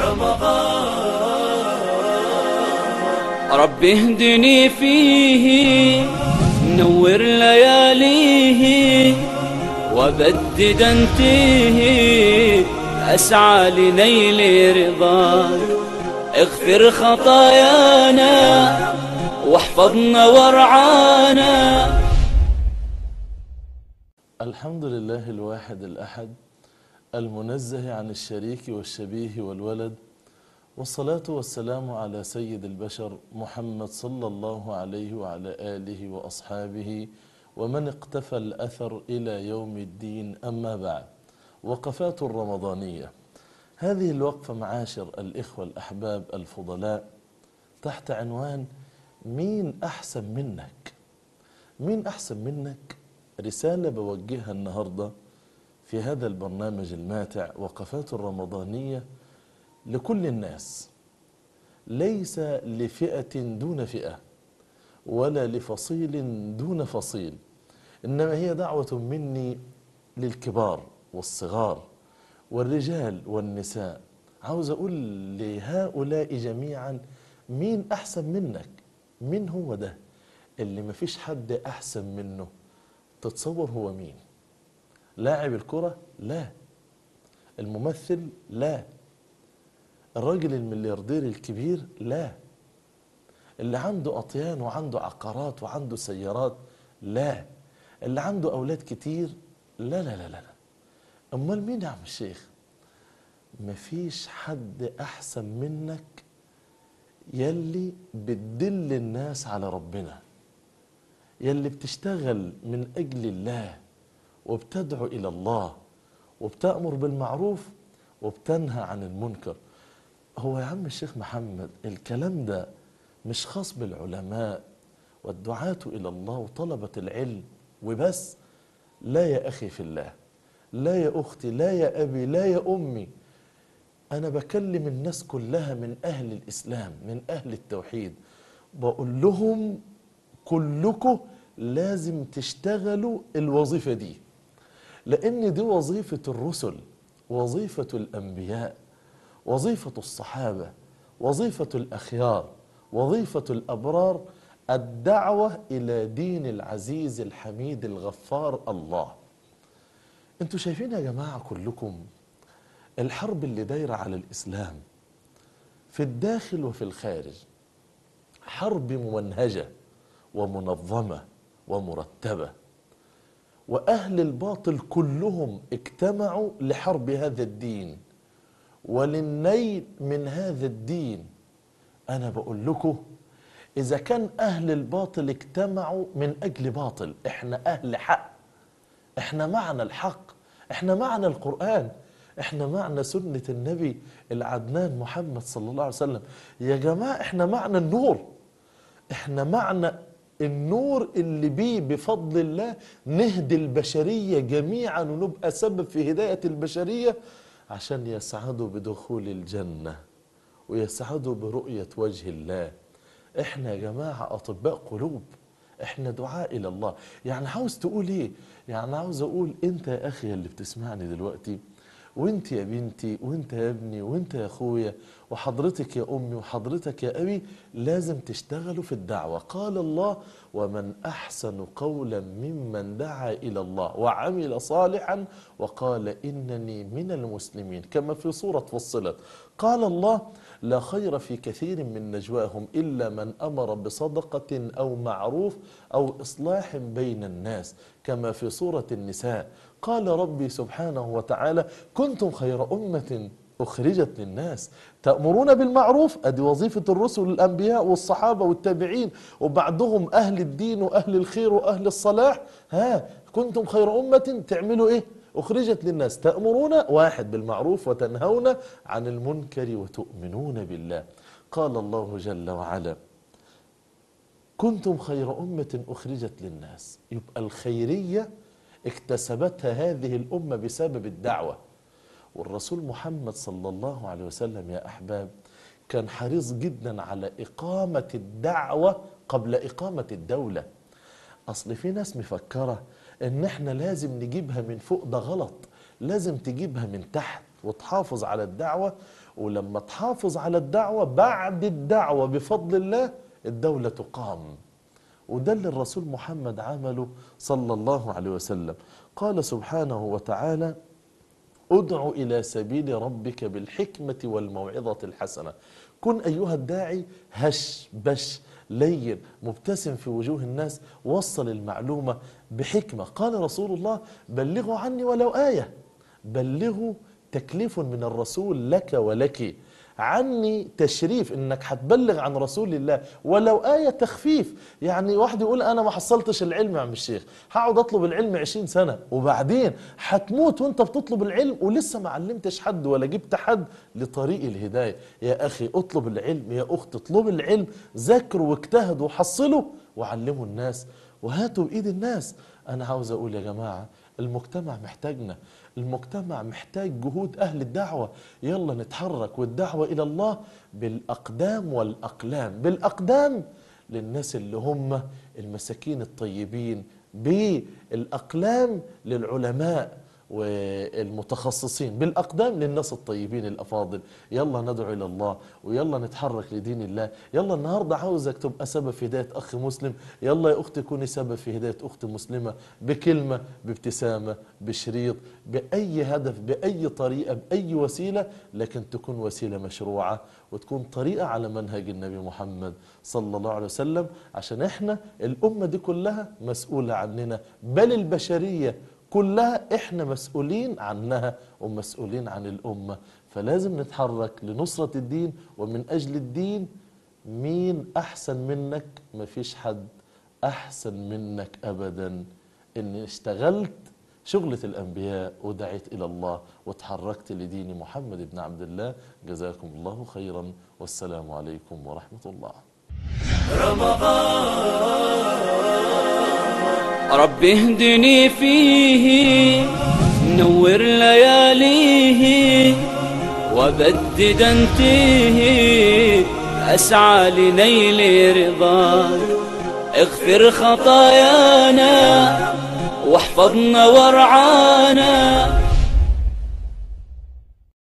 رب اهدني فيه نور لياليه وبدد انتيه أسعى لنيل رضاك اغفر خطايانا واحفظنا وارعانا الحمد لله الواحد الأحد المنزه عن الشريك والشبيه والولد والصلاة والسلام على سيد البشر محمد صلى الله عليه وعلى آله وأصحابه ومن اقتفى الأثر إلى يوم الدين أما بعد وقفات الرمضانية هذه الوقفة معاشر الإخوة الأحباب الفضلاء تحت عنوان مين أحسن منك مين أحسن منك رسالة بوجهها النهاردة في هذا البرنامج الماتع وقفات الرمضانية لكل الناس ليس لفئة دون فئة ولا لفصيل دون فصيل إنما هي دعوة مني للكبار والصغار والرجال والنساء عاوز أقول لهؤلاء جميعا مين أحسن منك مين هو ده اللي مفيش حد أحسن منه تتصور هو مين لاعب الكرة لا الممثل لا الراجل الملياردير الكبير لا اللي عنده أطيان وعنده عقارات وعنده سيارات لا اللي عنده أولاد كتير لا لا لا لا لا. أمال مين يا عم الشيخ مفيش حد أحسن منك يلي بتدل الناس على ربنا يلي بتشتغل من أجل الله وبتدعو إلى الله وبتأمر بالمعروف وبتنهى عن المنكر هو يا عم الشيخ محمد الكلام ده مش خاص بالعلماء والدعاة إلى الله وطلبة العلم وبس لا يا أخي في الله لا يا أختي لا يا أبي لا يا أمي أنا بكلم الناس كلها من أهل الإسلام من أهل التوحيد بقول لهم كلكم لازم تشتغلوا الوظيفة دي لأن دي وظيفة الرسل وظيفة الأنبياء وظيفة الصحابة وظيفة الأخيار وظيفة الأبرار الدعوة إلى دين العزيز الحميد الغفار الله انتوا شايفين يا جماعة كلكم الحرب اللي دايرة على الإسلام في الداخل وفي الخارج حرب ممنهجة ومنظمة ومرتبة وأهل الباطل كلهم اجتمعوا لحرب هذا الدين وللنيل من هذا الدين أنا بقول لكم إذا كان أهل الباطل اجتمعوا من أجل باطل إحنا أهل حق إحنا معنا الحق إحنا معنا القرآن إحنا معنا سنة النبي العدنان محمد صلى الله عليه وسلم يا جماعة إحنا معنا النور إحنا معنا النور اللي بيه بفضل الله نهدي البشرية جميعا ونبقى سبب في هداية البشرية عشان يسعدوا بدخول الجنة ويسعدوا برؤية وجه الله احنا يا جماعة أطباء قلوب احنا دعاء إلى الله يعني عاوز تقول ايه يعني عاوز أقول انت يا أخي اللي بتسمعني دلوقتي وانت يا بنتي وانت يا ابني وانت يا اخويا وحضرتك يا امي وحضرتك يا ابي لازم تشتغلوا في الدعوه قال الله ومن احسن قولا ممن دعا الى الله وعمل صالحا وقال انني من المسلمين كما في سوره فصلت قال الله لا خير في كثير من نجواهم الا من امر بصدقه او معروف او اصلاح بين الناس كما في سوره النساء قال ربي سبحانه وتعالى كنتم خير أمة أخرجت للناس تأمرون بالمعروف أدي وظيفة الرسل الأنبياء والصحابة والتابعين وبعدهم أهل الدين وأهل الخير وأهل الصلاح ها كنتم خير أمة تعملوا إيه أخرجت للناس تأمرون واحد بالمعروف وتنهون عن المنكر وتؤمنون بالله قال الله جل وعلا كنتم خير أمة أخرجت للناس يبقى الخيرية اكتسبتها هذه الأمة بسبب الدعوة والرسول محمد صلى الله عليه وسلم يا أحباب كان حريص جدا على إقامة الدعوة قبل إقامة الدولة أصل في ناس مفكرة إن إحنا لازم نجيبها من فوق ده غلط لازم تجيبها من تحت وتحافظ على الدعوة ولما تحافظ على الدعوة بعد الدعوة بفضل الله الدولة تقام وده اللي الرسول محمد عمله صلى الله عليه وسلم قال سبحانه وتعالى ادع إلى سبيل ربك بالحكمة والموعظة الحسنة كن أيها الداعي هش بش لين مبتسم في وجوه الناس وصل المعلومة بحكمة قال رسول الله بلغوا عني ولو آية بلغوا تكليف من الرسول لك ولك عني تشريف انك هتبلغ عن رسول الله ولو آية تخفيف يعني واحد يقول انا ما حصلتش العلم يا عم الشيخ هقعد اطلب العلم 20 سنة وبعدين هتموت وانت بتطلب العلم ولسه ما علمتش حد ولا جبت حد لطريق الهداية يا اخي اطلب العلم يا اخت اطلب العلم ذاكروا واجتهدوا وحصلوا وعلموا الناس وهاتوا بايد الناس انا عاوز اقول يا جماعة المجتمع محتاجنا المجتمع محتاج جهود أهل الدعوة يلا نتحرك والدعوة إلى الله بالأقدام والأقلام بالأقدام للناس اللي هم المساكين الطيبين بالأقلام للعلماء والمتخصصين بالأقدام للناس الطيبين الأفاضل يلا ندعو إلى الله ويلا نتحرك لدين الله يلا النهاردة عاوزك تبقى سبب في هداية أخ مسلم يلا يا أختي كوني سبب في هداية أخت مسلمة بكلمة بابتسامة بشريط بأي هدف بأي طريقة بأي وسيلة لكن تكون وسيلة مشروعة وتكون طريقة على منهج النبي محمد صلى الله عليه وسلم عشان احنا الأمة دي كلها مسؤولة عننا بل البشرية كلها احنا مسؤولين عنها ومسؤولين عن الأمة فلازم نتحرك لنصرة الدين ومن أجل الدين مين أحسن منك مفيش حد أحسن منك أبدا إن اشتغلت شغلة الأنبياء ودعيت إلى الله وتحركت لدين محمد بن عبد الله جزاكم الله خيرا والسلام عليكم ورحمة الله رب اهدني فيه نور لياليه وبدد انتيه أسعى لنيل رضاك اغفر خطايانا واحفظنا وارعانا